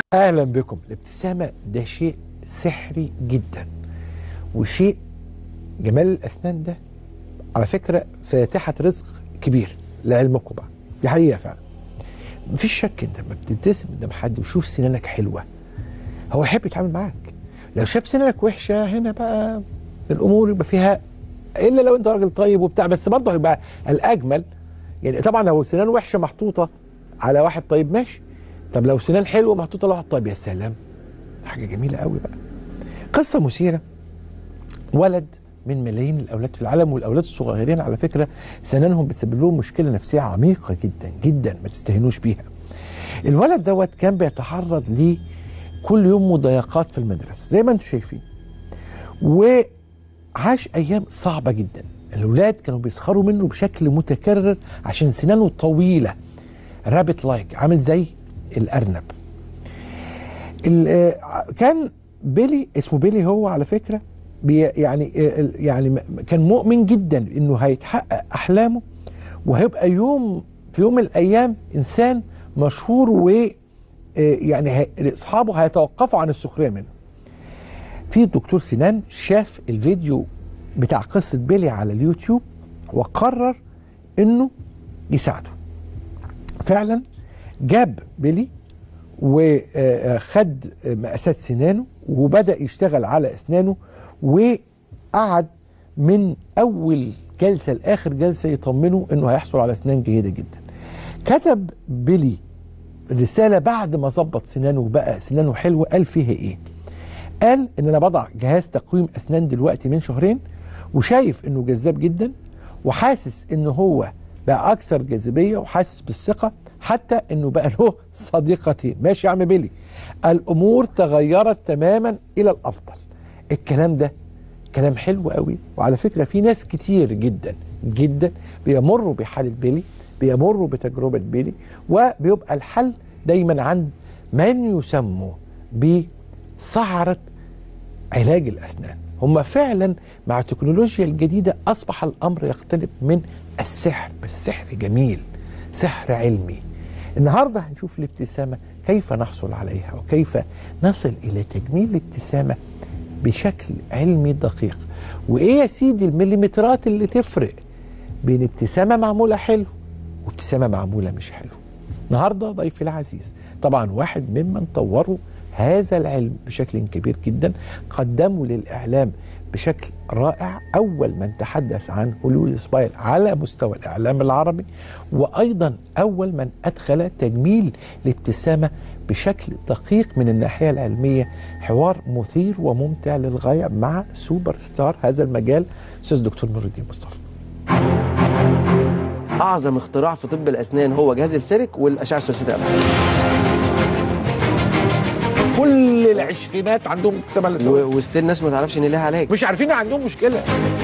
اهلا بكم الابتسامه ده شيء سحري جدا وشيء جمال الاسنان ده على فكره فاتحه رزق كبير لعلمكم بقى دي حقيقه فعلا مفيش شك انت لما بتبتسم قدام حد ويشوف سنانك حلوه هو يحب يتعامل معاك لو شاف سنانك وحشه هنا بقى الامور يبقى فيها الا لو انت راجل طيب وبتاع بس برضه هيبقى الاجمل يعني طبعا لو سنان وحشه محطوطه على واحد طيب ماشي طب لو سنان حلوه محطوطه على واحد طيب يا سلام حاجه جميله قوي بقى قصه مثيره ولد من ملايين الاولاد في العالم والاولاد الصغيرين على فكره سنانهم بتسبب لهم مشكله نفسيه عميقه جدا جدا ما تستهينوش بيها الولد دوت كان بيتعرض ليه كل يوم مضايقات في المدرسه زي ما انتم شايفين وعاش ايام صعبه جدا الاولاد كانوا بيسخروا منه بشكل متكرر عشان سنانه طويله رابت لايك عامل زي الارنب ال- آه، كان بيلي اسمه بيلي هو على فكره بي يعني آه، يعني م- كان مؤمن جدا انه هيتحقق احلامه وهيبقى يوم في يوم من الايام انسان مشهور و آه، يعني هي- اصحابه هيتوقفوا عن السخريه منه. في دكتور سنان شاف الفيديو بتاع قصه بيلي على اليوتيوب وقرر انه يساعده. فعلا جاب بيلي وخد مقاسات سنانه وبدأ يشتغل على أسنانه وقعد من أول جلسة لآخر جلسة يطمنه أنه هيحصل على أسنان جيدة جدا كتب بيلي رسالة بعد ما ظبط سنانه وبقى سنانه حلوة قال فيها إيه قال ان انا بضع جهاز تقويم اسنان دلوقتي من شهرين وشايف انه جذاب جدا وحاسس ان هو بقى اكثر جاذبيه وحاسس بالثقه حتى انه بقى له صديقتين ماشي يا عم بيلي الامور تغيرت تماما الى الافضل الكلام ده كلام حلو قوي وعلى فكره في ناس كتير جدا جدا بيمروا بحاله بيلي بيمروا بتجربه بيلي وبيبقى الحل دايما عند من يسموا بسعره علاج الاسنان هم فعلا مع التكنولوجيا الجديده اصبح الامر يختلف من السحر بس سحر جميل سحر علمي النهارده هنشوف الابتسامه كيف نحصل عليها وكيف نصل الى تجميل الابتسامه بشكل علمي دقيق وايه يا سيدي المليمترات اللي تفرق بين ابتسامه معموله حلو وابتسامه معموله مش حلو النهارده ضيفي العزيز طبعا واحد ممن طوروا هذا العلم بشكل كبير جدا قدموا للاعلام بشكل رائع اول من تحدث عن هوليوود سبايل على مستوى الاعلام العربي وايضا اول من ادخل تجميل الابتسامه بشكل دقيق من الناحيه العلميه حوار مثير وممتع للغايه مع سوبر ستار هذا المجال استاذ دكتور نور الدين مصطفى اعظم اختراع في طب الاسنان هو جهاز السيرك والاشعه الثلاثيه الابعاد كل العشرينات عندهم ابتسامه لسه و- وستيل الناس ما تعرفش ان ليها علاج مش عارفين عندهم مشكله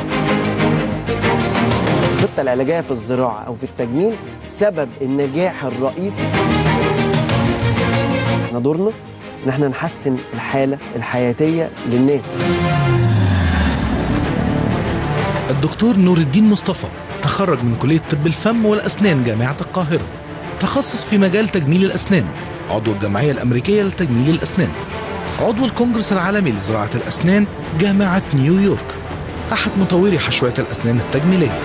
الخطه العلاجيه في الزراعه او في التجميل سبب النجاح الرئيسي احنا دورنا ان احنا نحسن الحاله الحياتيه للناس الدكتور نور الدين مصطفى تخرج من كلية طب الفم والأسنان جامعة القاهرة تخصص في مجال تجميل الأسنان عضو الجمعية الأمريكية لتجميل الأسنان عضو الكونجرس العالمي لزراعة الأسنان جامعة نيويورك أحد مطوري حشوات الأسنان التجميلية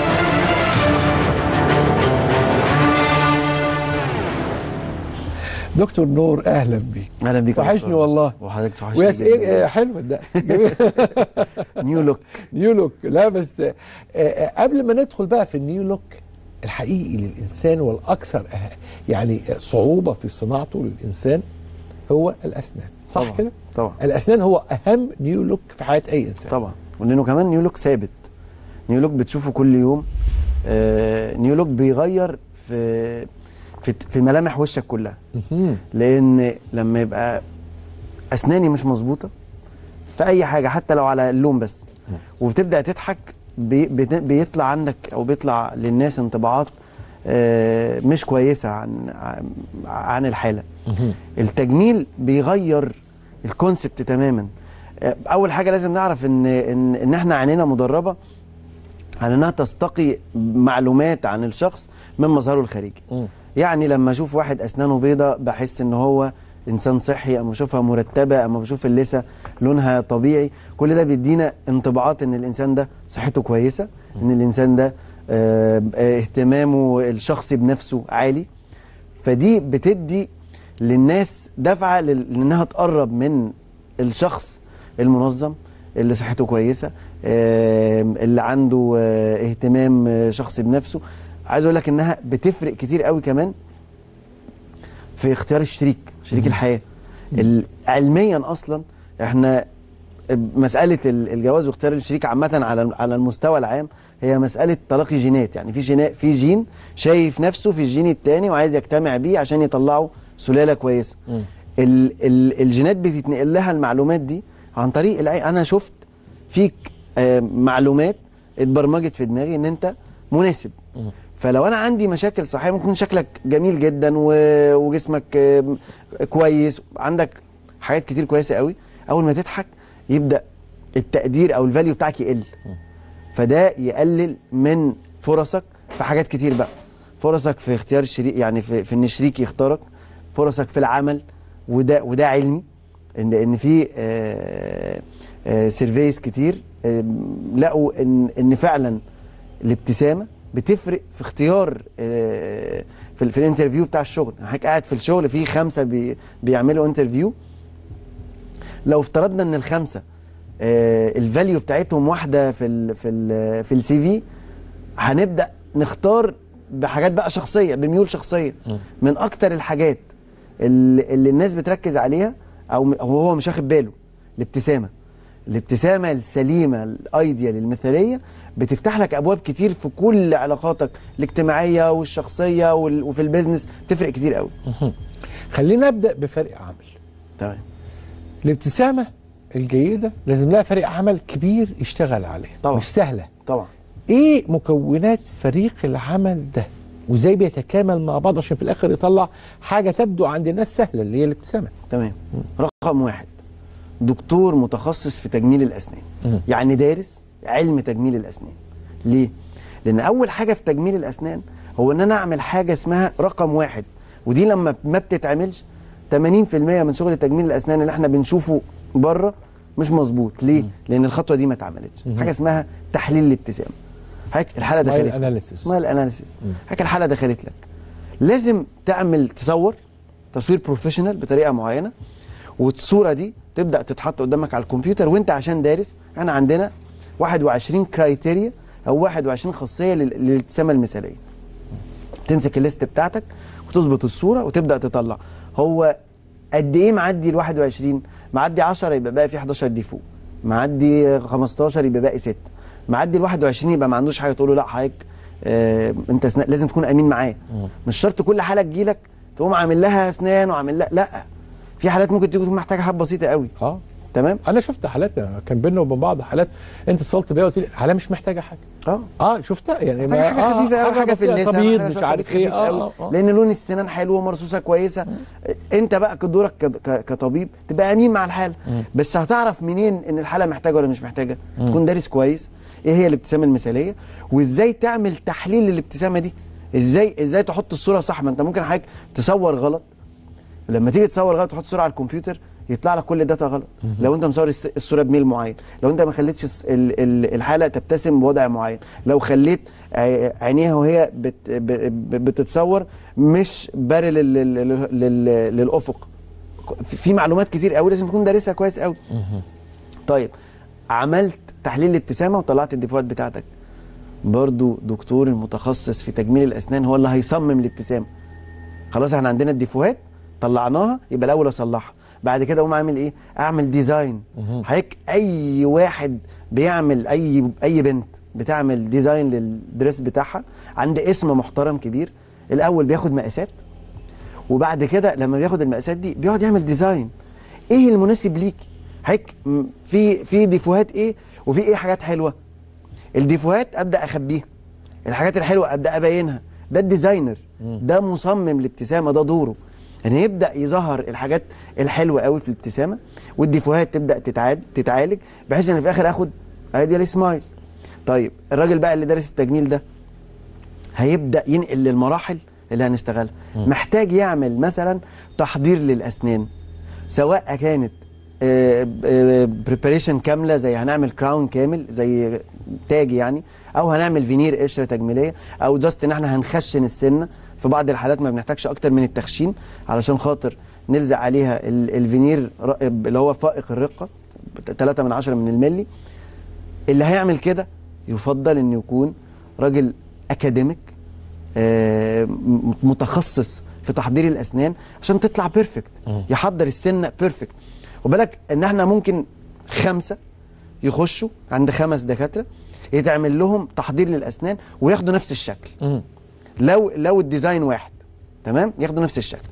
دكتور نور اهلا بيك اهلا بيك يا وحشني دكتور. والله وحضرتك وحشني ويا جداً. ايه آه، حلو ده جميل نيو لوك نيو لوك لا بس آه، آه، قبل ما ندخل بقى في النيو لوك الحقيقي للانسان والاكثر أه- يعني صعوبه في صناعته للانسان هو الاسنان صح طبعاً، كده؟ طبعا الاسنان هو اهم نيو لوك في حياه اي انسان طبعا ولانه كمان نيو لوك ثابت نيو لوك بتشوفه كل يوم آه نيو لوك بيغير في في في ملامح وشك كلها مهم. لان لما يبقى اسناني مش مظبوطه في اي حاجه حتى لو على اللون بس وبتبدا تضحك بي بت- بيطلع عندك او بيطلع للناس انطباعات آه، مش كويسه عن عن- عن الحاله مهم. التجميل بيغير الكونسبت تماما آه، اول حاجه لازم نعرف ان ان ان احنا عينينا مدربه على انها تستقي معلومات عن الشخص من مظهره الخارجي مم. يعني لما اشوف واحد اسنانه بيضة بحس ان هو انسان صحي اما بشوفها مرتبه اما بشوف اللثه لونها طبيعي كل ده بيدينا انطباعات ان الانسان ده صحته كويسه ان الانسان ده آه، آه، اهتمامه الشخصي بنفسه عالي فدي بتدي للناس دفعه لل- لانها تقرب من الشخص المنظم اللي صحته كويسه آم، اللي عنده آه، اهتمام آه، شخصي بنفسه عايز اقول لك انها بتفرق كتير قوي كمان في اختيار الشريك شريك الحياه ال- علميا اصلا احنا مساله ال- الجواز واختيار الشريك عامه على على المستوى العام هي مساله تلاقي جينات يعني في جينا في جين شايف نفسه في الجين الثاني وعايز يجتمع بيه عشان يطلعوا سلاله كويسه مم. ال ال الجينات بتتنقل لها المعلومات دي عن طريق العي- انا شفت فيك آه، معلومات اتبرمجت في دماغي ان انت مناسب مم. فلو انا عندي مشاكل صحيه ممكن شكلك جميل جدا و- وجسمك آه، كويس عندك حاجات كتير كويسه قوي اول ما تضحك يبدا التقدير او الفاليو بتاعك يقل فده يقلل من فرصك في حاجات كتير بقى فرصك في اختيار الشريك يعني في, في ان شريك يختارك فرصك في العمل وده وده علمي ان ان في سيرفيز كتير آه، لقوا ان ان فعلا الابتسامه بتفرق في اختيار آه، في, ال- في الانترفيو بتاع الشغل يعني حضرتك قاعد في الشغل في خمسه بي بيعملوا انترفيو لو افترضنا ان الخمسه آه، الفاليو بتاعتهم واحده في ال في ال في السي في هنبدا نختار بحاجات بقى شخصيه بميول شخصيه من اكتر الحاجات اللي, اللي الناس بتركز عليها او م- أو هو مش واخد باله الابتسامه الابتسامه السليمه الايديال المثاليه بتفتح لك ابواب كتير في كل علاقاتك الاجتماعيه والشخصيه وال- وفي البيزنس تفرق كتير قوي خلينا نبدا بفريق عمل تمام الابتسامه الجيده لازم لها فريق عمل كبير يشتغل عليها طبعا. مش سهله طبعا ايه مكونات فريق العمل ده وازاي بيتكامل مع بعض عشان في الاخر يطلع حاجه تبدو عند الناس سهله اللي هي الابتسامه تمام رقم واحد دكتور متخصص في تجميل الاسنان مم. يعني دارس علم تجميل الاسنان ليه لان اول حاجه في تجميل الاسنان هو ان انا اعمل حاجه اسمها رقم واحد ودي لما ما بتتعملش 80% من شغل تجميل الاسنان اللي احنا بنشوفه بره مش مظبوط ليه لان الخطوه دي ما اتعملتش حاجه اسمها تحليل الابتسامه حضرتك الحاله Smile دخلت analysis. اسمها الاناليسيس حضرتك الحاله دخلت لك لازم تعمل تصور تصوير بروفيشنال بطريقه معينه والصوره دي تبدا تتحط قدامك على الكمبيوتر وانت عشان دارس احنا عندنا 21 كرايتيريا او 21 خاصيه لل- للابتسامه المثاليه تمسك الليست بتاعتك وتظبط الصوره وتبدا تطلع هو قد ايه معدي ال 21 معدي 10 يبقى باقي فيه 11 ديفو معدي 15 يبقى باقي 6 معدي ال 21 يبقى ما عندوش حاجه تقول له لا حضرتك آه انت سنا... لازم تكون امين معاه مش شرط كل حاله تجيلك تقوم عامل لها اسنان وعامل لها لا في حالات ممكن تيجي تكون محتاجه حاجه بسيطه قوي اه تمام انا شفت حالات كان بيننا وبين بعض حالات انت اتصلت بيها وقلت لي حاله مش محتاجه حاجه اه اه شفتها يعني محتاجه حاجه آه، خفيفه قوي حاجه في بسيطة، اللسان تبييض حاجة مش شطة عارف خفيف ايه اه قوي. اه آه. لان لون السنان حلو ومرصوصه كويسه انت بقى كدورك ك- ك- كطبيب تبقى امين مع الحاله بس هتعرف منين ان الحاله محتاجه ولا مش محتاجه تكون دارس كويس ايه هي الابتسامه المثاليه وازاي تعمل تحليل للابتسامه دي ازاي ازاي تحط الصوره صح ما انت ممكن حضرتك تصور غلط لما تيجي تصور غلط تحط صوره على الكمبيوتر يطلع لك كل الداتا غلط لو انت مصور الس- الصوره بميل معين لو انت ما خليتش الس- ال- ال- الحاله تبتسم بوضع معين لو خليت ع- عينيها وهي بت ب- ب- بتتصور مش بارل لل- لل- لل- للافق في- في معلومات كتير قوي لازم تكون دارسها كويس قوي طيب عملت تحليل الابتسامه وطلعت الديفوهات بتاعتك برضو دكتور المتخصص في تجميل الاسنان هو اللي هيصمم الابتسامه خلاص احنا عندنا الديفوهات طلعناها يبقى الاول اصلحها بعد كده اقوم اعمل ايه اعمل ديزاين حضرتك اي واحد بيعمل اي اي بنت بتعمل ديزاين للدريس بتاعها عند اسم محترم كبير الاول بياخد مقاسات وبعد كده لما بياخد المقاسات دي بيقعد يعمل ديزاين ايه المناسب ليكي حضرتك م- في في ديفوهات ايه وفي ايه حاجات حلوه الديفوهات ابدا اخبيها الحاجات الحلوه ابدا ابينها ده الديزاينر ده مصمم الابتسامه ده دوره يعني يبدا يظهر الحاجات الحلوه قوي في الابتسامه والديفوهات تبدا تتعاد تتعالج بحيث ان في الاخر اخد ايديال سمايل طيب الراجل بقى اللي دارس التجميل ده هيبدا ينقل للمراحل اللي هنشتغلها محتاج يعمل مثلا تحضير للاسنان سواء كانت بريباريشن كامله زي هنعمل كراون كامل زي تاج يعني او هنعمل فينير قشره تجميليه او جاست ان احنا هنخشن السنه في بعض الحالات ما بنحتاجش اكتر من التخشين علشان خاطر نلزق عليها ال- الفينير ر- اللي هو فائق الرقه 3 من 10 من الملي اللي هيعمل كده يفضل انه يكون راجل اكاديميك آه، م- متخصص في تحضير الاسنان عشان تطلع بيرفكت يحضر السنه بيرفكت وبالك ان احنا ممكن خمسه يخشوا عند خمس دكاتره يتعمل لهم تحضير للاسنان وياخدوا نفس الشكل مم. لو لو الديزاين واحد تمام ياخدوا نفس الشكل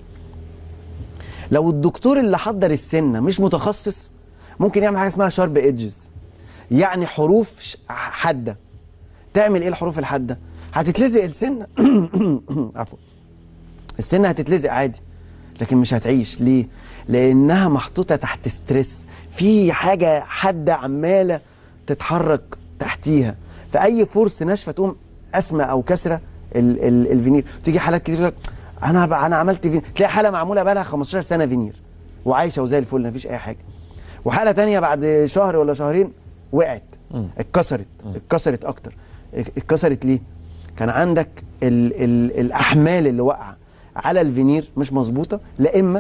لو الدكتور اللي حضر السنه مش متخصص ممكن يعمل حاجه اسمها شارب ايدجز يعني حروف ش- حاده تعمل ايه الحروف الحاده هتتلزق السنه عفوا السنه هتتلزق عادي لكن مش هتعيش ليه لانها محطوطه تحت ستريس في حاجه حاده عماله تتحرك تحتيها فاي فرص ناشفه تقوم اسمى او كسره ال ال الفينير تيجي حالات كتير تقول لك انا بقى انا عملت فينير تلاقي حاله معموله بقى لها 15 سنه فينير وعايشه وزي الفل مفيش اي حاجه وحاله تانية بعد شهر ولا شهرين وقعت اتكسرت اتكسرت اكتر اتكسرت ليه كان عندك ال ال الاحمال اللي واقعه على الفينير مش مظبوطه لا اما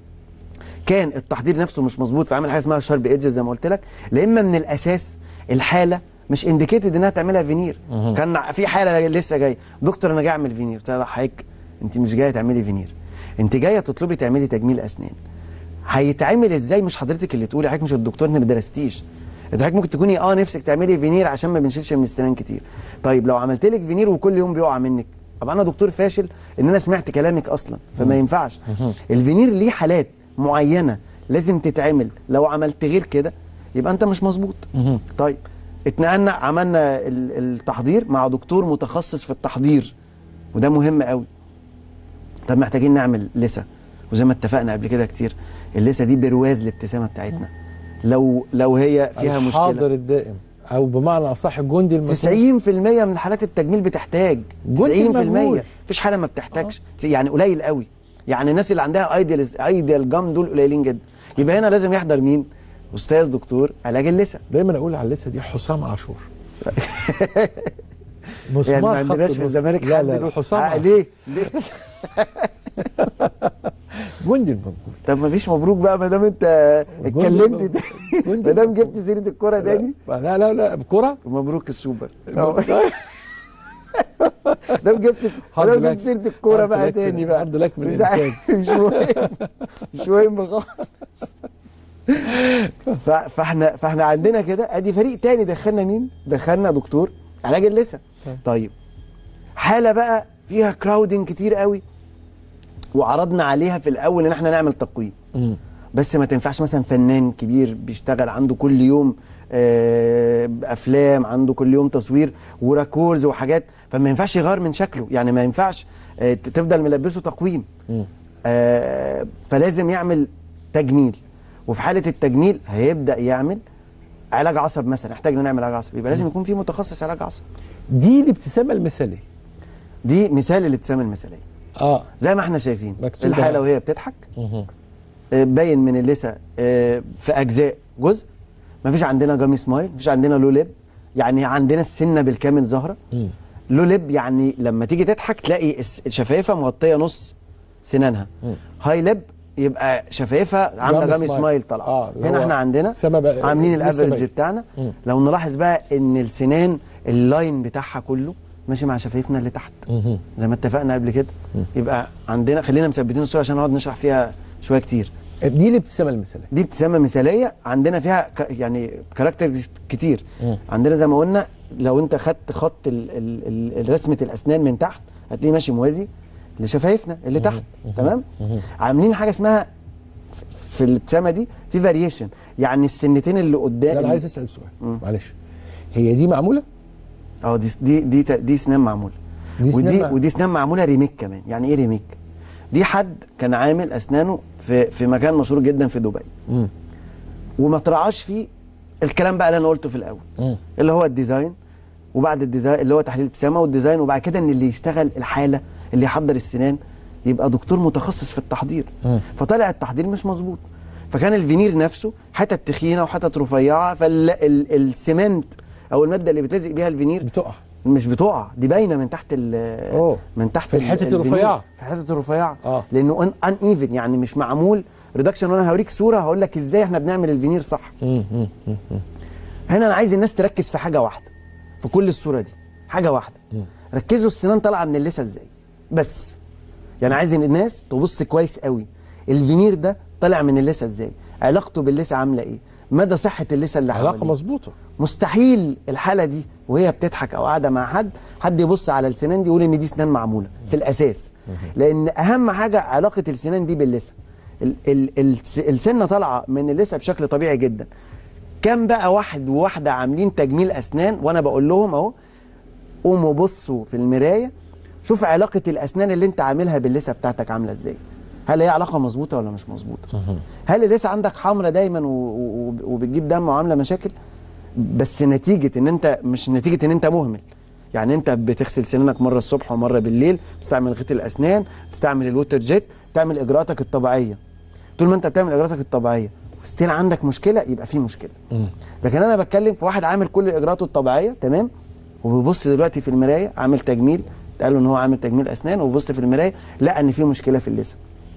كان التحضير نفسه مش مظبوط فعمل حاجه اسمها شارب ايدجز زي ما قلت لك لا اما من الاساس الحاله مش انديكيتد انها تعملها فينير كان في حاله لسه جايه دكتور انا جاي اعمل فينير قلت لها لا حضرتك انت مش جايه تعملي فينير انت جايه تطلبي تعملي تجميل اسنان هيتعمل ازاي مش حضرتك اللي تقولي حضرتك مش الدكتور انت ما درستيش انت حضرتك ممكن تكوني اه نفسك تعملي فينير عشان ما بنشيلش من السنان كتير طيب لو عملت لك فينير وكل يوم بيقع منك طب انا دكتور فاشل ان انا سمعت كلامك اصلا فما ينفعش الفينير ليه حالات معينه لازم تتعمل لو عملت غير كده يبقى انت مش مظبوط طيب اتنقلنا عملنا ال- التحضير مع دكتور متخصص في التحضير وده مهم قوي طب محتاجين نعمل لسه وزي ما اتفقنا قبل كده كتير اللسه دي برواز الابتسامه بتاعتنا لو لو هي فيها الحاضر مشكله الدائم او بمعنى اصح الجندي المسؤول 90% من حالات التجميل بتحتاج 90% جندي مجهول. مفيش حاله ما بتحتاجش يعني قليل قوي يعني الناس اللي عندها ايديال ايديال جام دول قليلين جدا يبقى هنا لازم يحضر مين استاذ دكتور علاج اللثه دايما اقول على اللسه دي حسام عاشور مسمار يعني ما خط عندناش في النص. الزمالك لا حد لا له- حسام آه، عاشور. ليه ليه جندي المجهول طب ما فيش مبروك بقى ما دام انت اتكلمت تاني جندي ما دام جبت سيره الكوره تاني لا لا لا بكره مبروك السوبر ده جبت هارد ده لك. جبت سيره الكوره هارد بقى لك- تاني بقى هارد لك من مش عارف- مش مهم مش مهم خالص ف- فاحنا فاحنا عندنا كده ادي فريق تاني دخلنا مين؟ دخلنا دكتور علاج اللثه طيب حاله بقى فيها كراودنج كتير قوي وعرضنا عليها في الاول ان احنا نعمل تقويم مم. بس ما تنفعش مثلا فنان كبير بيشتغل عنده كل يوم آه، افلام عنده كل يوم تصوير وراكورز وحاجات فما ينفعش يغير من شكله يعني ما ينفعش آه، ت- تفضل ملبسه تقويم مم. آه، فلازم يعمل تجميل وفي حاله التجميل هيبدا يعمل علاج عصب مثلا احتاجنا نعمل علاج عصب يبقى لازم يكون في متخصص علاج عصب دي الابتسامه المثاليه دي مثال الابتسامه المثاليه اه زي ما احنا شايفين مكتوبة. الحاله وهي بتضحك مهم. آه، باين من اللثه آه، في اجزاء جزء مفيش عندنا جامي سمايل مفيش عندنا لو ليب يعني عندنا السنه بالكامل ظاهره مم. لو ليب يعني لما تيجي تضحك تلاقي الس- الشفايفه مغطيه نص سنانها مم. هاي ليب يبقى شفايفها عامله جامي جامي سمايل. سمايل طالعه آه، اللي هنا هو احنا عندنا سما بقى- عاملين لسه الافرج باين. بتاعنا مم. لو نلاحظ بقى ان السنان اللاين بتاعها كله ماشي مع شفايفنا اللي تحت مهم. زي ما اتفقنا قبل كده يبقى عندنا خلينا مثبتين الصوره عشان نقعد نشرح فيها شويه كتير دي الابتسامه المثاليه دي ابتسامه مثاليه عندنا فيها ك... يعني كاركتر كتير مم. عندنا زي ما قلنا لو انت خدت خط ال... ال... ال... رسمه الاسنان من تحت هتلاقيه ماشي موازي لشفايفنا اللي تحت تمام عاملين حاجه اسمها في الابتسامه دي في فاريشن يعني السنتين اللي قدام لا انا عايز اسال سؤال معلش هي دي معموله اه دي دي دي دي سنان معموله دي سنان ودي مع- ودي سنان معموله ريميك كمان يعني ايه ريميك دي حد كان عامل اسنانه في في مكان مشهور جدا في دبي مم. وما تراعاش فيه الكلام بقى اللي انا قلته في الاول مم. اللي هو الديزاين وبعد الديزاين اللي هو تحليل الابتسامه والديزاين وبعد كده ان اللي يشتغل الحاله اللي يحضر السنان يبقى دكتور متخصص في التحضير مم. فطلع التحضير مش مظبوط فكان الفينير نفسه حتت تخينه وحتت رفيعه فالسمنت او الماده اللي بتلزق بيها الفينير بتقع مش بتقع دي باينه من تحت ال أوه. من تحت في ال- الحتت الفينير. الرفيعة. في الحتت الرفيعه آه. لانه ان ان ايفن يعني مش معمول ريدكشن وانا هوريك صوره هقول لك ازاي احنا بنعمل الفينير صح مم. مم. مم. هنا انا عايز الناس تركز في حاجه واحده في كل الصوره دي حاجه واحده ركزوا السنان طالعه من اللثه ازاي بس يعني عايز إن الناس تبص كويس قوي الفينير ده طالع من اللثه ازاي علاقته باللثه عامله ايه مدى صحه اللثه اللي علاقه حواليه مظبوطه مستحيل الحاله دي وهي بتضحك او قاعده مع حد حد يبص على السنان دي يقول ان دي سنان معموله في الاساس لان اهم حاجه علاقه السنان دي باللثه ال- ال- الس- السنه طالعه من اللثه بشكل طبيعي جدا كم بقى واحد وواحده عاملين تجميل اسنان وانا بقول لهم اهو قوموا بصوا في المرايه شوف علاقه الاسنان اللي انت عاملها باللثه بتاعتك عامله ازاي هل هي علاقه مظبوطه ولا مش مظبوطه هل اللثه عندك حمرة دايما و- و- وبتجيب دم وعامله مشاكل بس نتيجه ان انت مش نتيجه ان انت مهمل يعني انت بتغسل سنانك مره الصبح ومره بالليل بتستعمل غسيل الاسنان بتستعمل الووتر جيت تعمل اجراءاتك الطبيعيه طول ما انت بتعمل اجراءاتك الطبيعيه وستيل عندك مشكله يبقى في مشكله لكن انا بتكلم في واحد عامل كل اجراءاته الطبيعيه تمام وبيبص دلوقتي في المرايه عامل تجميل قال له ان هو عامل تجميل اسنان وبيبص في المرايه لقى ان في مشكله في اللثه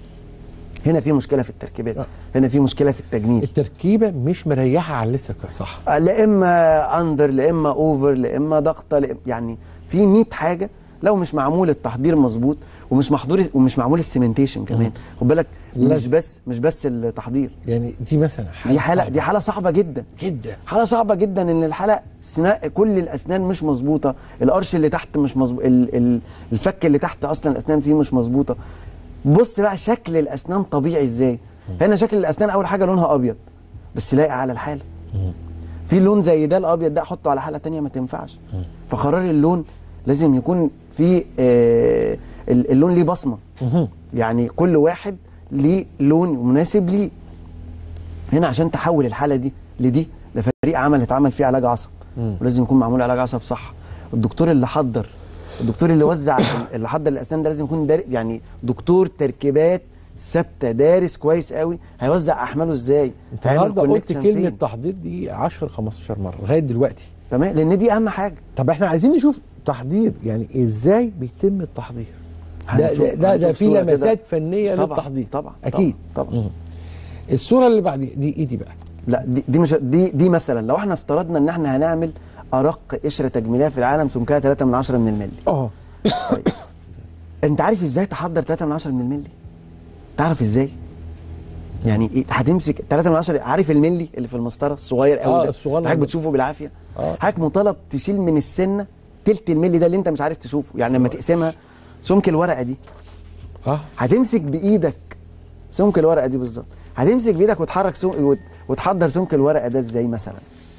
هنا في مشكله في التركيبات آه. هنا في مشكله في التجميل التركيبه مش مريحه على اللثه صح لا اما اندر لا اما اوفر لا اما ضغطه لا يعني في 100 حاجه لو مش معمول التحضير مظبوط ومش محضور ومش معمول السيمنتيشن كمان خد بالك مش لازم. بس مش بس التحضير يعني دي مثلا دي حاله صعبة دي حاله صعبه جدا جدا حاله صعبه جدا ان الحلقه سنا... كل الاسنان مش مظبوطه القرش اللي تحت مش مظبوط ال... ال... الفك اللي تحت اصلا الاسنان فيه مش مظبوطه بص بقى شكل الاسنان طبيعي ازاي هنا شكل الاسنان اول حاجه لونها ابيض بس لايق على الحاله في لون زي ده الابيض ده احطه على حاله تانية ما تنفعش فقرار اللون لازم يكون في آه ال- اللون ليه بصمه يعني كل واحد ليه لون مناسب ليه هنا عشان تحول الحاله دي لدي ده فريق عمل اتعمل فيه علاج عصب ولازم يكون معمول علاج عصب صح الدكتور اللي حضر الدكتور اللي وزع اللي حضر الاسنان ده لازم يكون دار يعني دكتور تركيبات ثابته دارس كويس قوي هيوزع احماله ازاي انت هيعمل النهارده قلت connection كلمه فين. تحضير دي 10 15 مره لغايه دلوقتي تمام لان دي اهم حاجه طب احنا عايزين نشوف تحضير يعني ازاي بيتم التحضير ده هنشوف- ده ده, ده هنشوف في صورة لمسات كده. فنيه طبعا للتحضير طبعا اكيد طبعا, طبعا. مم. الصوره اللي بعد دي ايه دي بقى لا دي دي مش دي دي مثلا لو احنا افترضنا ان احنا هنعمل ارق قشره تجميليه في العالم سمكها 3 من 10 من الملي اه طيب انت عارف ازاي تحضر 3 من 10 من الملي تعرف ازاي يعني ايه هتمسك 3 من 10 عارف الملي اللي في المسطره الصغير قوي آه، ده الصغير حضرتك ده. بتشوفه بالعافيه آه. حضرتك مطالب تشيل من السنه تلت الملي ده اللي انت مش عارف تشوفه يعني لما تقسمها سمك الورقه دي اه هتمسك بايدك سمك الورقه دي بالظبط هتمسك بايدك وتحرك سم... وت... وتحضر سمك الورقه ده ازاي مثلا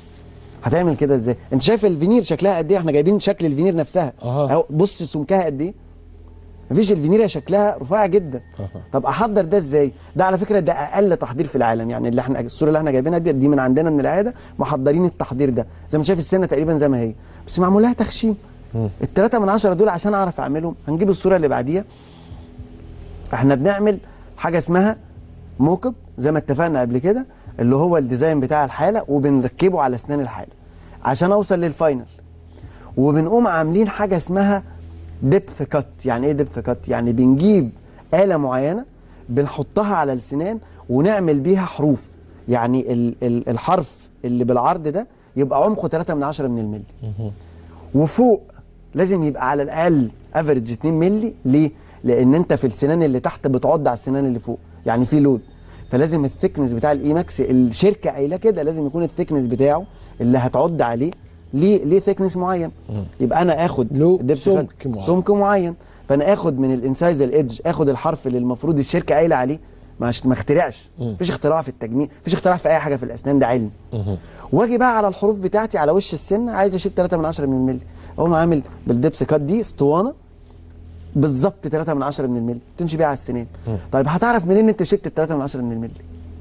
هتعمل كده ازاي انت شايف الفينير شكلها قد ايه احنا جايبين شكل الفينير نفسها أها. اهو بص سمكها قد ايه مفيش الفينير شكلها رفيع جدا أها. طب احضر ده ازاي ده على فكره ده اقل تحضير في العالم يعني اللي احنا الصوره اللي احنا جايبينها دي دي من عندنا من العياده محضرين التحضير ده زي ما شايف السنه تقريبا زي ما هي بس معمول لها تخشين الثلاثة من عشرة دول عشان اعرف اعملهم هنجيب الصوره اللي بعديها احنا بنعمل حاجه اسمها موكب زي ما اتفقنا قبل كده اللي هو الديزاين بتاع الحاله وبنركبه على اسنان الحاله عشان اوصل للفاينل وبنقوم عاملين حاجه اسمها ديبث كات يعني ايه ديبث كات يعني بنجيب آلة معينة بنحطها على السنان ونعمل بيها حروف يعني ال ال الحرف اللي بالعرض ده يبقى عمقه 3 من 10 من الملي وفوق لازم يبقى على الاقل افريج 2 مللي ليه؟ لان انت في السنان اللي تحت بتعض على السنان اللي فوق يعني في لود فلازم الثيكنس بتاع الايماكس الشركه قايله كده لازم يكون الثيكنس بتاعه اللي هتعض عليه ليه ليه ثيكنس معين يبقى انا اخد له depth سمك cut- معين. سمك معين فانا اخد من الانسايز الايدج اخد الحرف اللي المفروض الشركه قايله عليه مش ما اخترعش مفيش اختراع في التجميل مفيش اختراع في اي حاجه في الاسنان ده علم واجي بقى على الحروف بتاعتي على وش السن عايز اشيل 3 من 10 من الملي اقوم عامل بالدبس كات دي اسطوانه بالظبط 3 من 10 من الملي تمشي بيها على السنين طيب هتعرف منين انت شلت 3 من 10 من الملي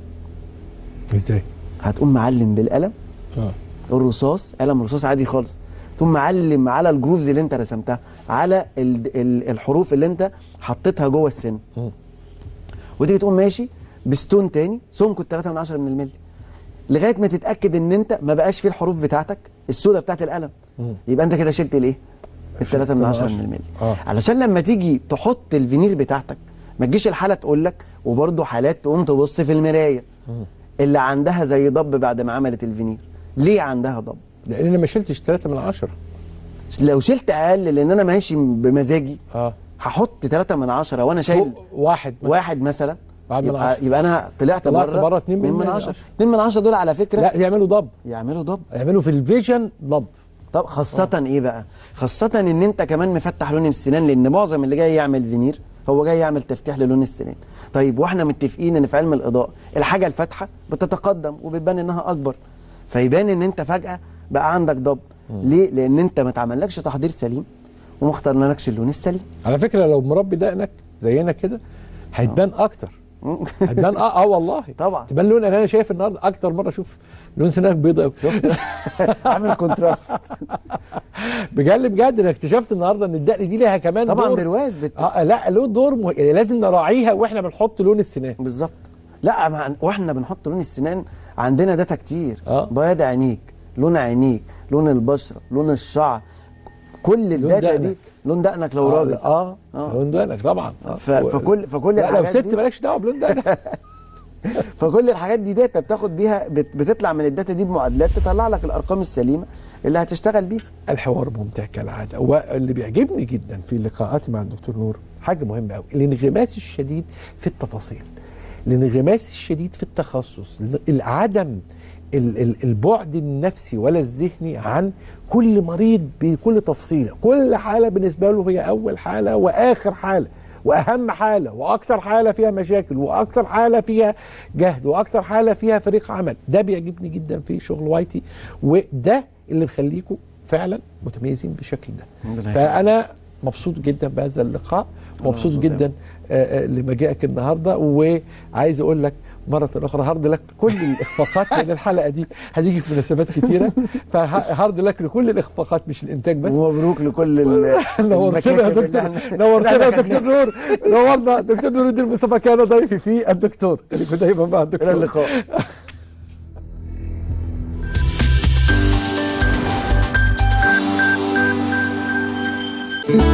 ازاي هتقوم معلم بالقلم اه الرصاص قلم رصاص عادي خالص ثم معلم على الجروفز اللي انت رسمتها على ال ال الحروف اللي انت حطيتها جوه السن مم. وتيجي تقوم ماشي بستون تاني سمكه 3 من 10 من الملي لغايه ما تتاكد ان انت ما بقاش فيه الحروف بتاعتك السوداء بتاعت القلم يبقى انت كده شلت الايه؟ الثلاثة من 10 من الملي آه. علشان لما تيجي تحط الفينير بتاعتك ما تجيش الحاله تقول لك وبرده حالات تقوم تبص في المرايه اللي عندها زي ضب بعد ما عملت الفينير ليه عندها ضب لان انا ما شلتش 3 من 10 لو شلت اقل لان انا ماشي بمزاجي اه هحط 3 من 10 وانا شايل فوق واحد مثلاً. واحد مثلا واحد من يبقى, عشرة. يبقى انا طلعت طلعت بره بره اتنين من من مية. 10 2 من 10 دول على فكره لا يعملوا ضب يعملوا ضب يعملوا في الفيجن ضب طب خاصة ايه بقى؟ خاصة ان انت كمان مفتح لون السنان لان معظم اللي جاي يعمل فينير هو جاي يعمل تفتيح للون السنان. طيب واحنا متفقين ان في علم الاضاءة الحاجة الفاتحة بتتقدم وبتبان انها اكبر. فيبان ان انت فجأة بقى عندك ضب. ليه؟ لان انت ما اتعملكش تحضير سليم وما اخترنالكش اللون السليم. على فكره لو مربي دقنك زينا كده هتبان اكتر هتبان اه اه والله طبعا. تبان لون انا شايف النهارده اكتر مره اشوف لون سنانك بيضاء شفت عامل كونتراست بجد بجد انا اكتشفت النهارده ان الدقن دي ليها كمان طبعا دور برواز بت... اه لا له دور مه... يعني لازم نراعيها واحنا بنحط لون السنان بالظبط لا ما واحنا بنحط لون السنان عندنا داتا كتير آه. بياض عينيك لون عينيك لون البشره لون الشعر كل الداتا دقنك. دي لون دقنك لو راجل اه, آه. آه. لون دقنك طبعا آه. ف... فكل فكل لا لو الحاجات ست دي مالكش دعوه بلون دقنك فكل الحاجات دي داتا بتاخد بيها بت... بتطلع من الداتا دي بمعادلات تطلع لك الارقام السليمه اللي هتشتغل بيها الحوار ممتع كالعاده واللي بيعجبني جدا في لقاءاتي مع الدكتور نور حاجه مهمه قوي الانغماس الشديد في التفاصيل الانغماس الشديد في التخصص عدم ال- ال- البعد النفسي ولا الذهني عن كل مريض بكل تفصيله كل حاله بالنسبه له هي اول حاله واخر حاله واهم حاله واكثر حاله فيها مشاكل واكثر حاله فيها جهد واكثر حاله فيها فريق عمل ده بيعجبني جدا في شغل وايتي وده اللي مخليكم فعلا متميزين بالشكل ده ربنا يخليك. فانا مبسوط جدا بهذا اللقاء مبسوط مبسوط جدا آه، آه، لمجيئك النهارده وعايز اقول لك مرة أخرى هارد لك كل الإخفاقات لأن الحلقة دي هتيجي في مناسبات كتيرة فهارد لك لكل الإخفاقات مش الإنتاج بس ومبروك لكل ال- نورتنا يا المكاسب اللي دكتور احنا- نورتنا اللي يا احنا دكتور نور نورنا دكتور نور الدين مصطفى كان ضيفي في الدكتور خليكم دايما مع الدكتور الى اللقاء thank you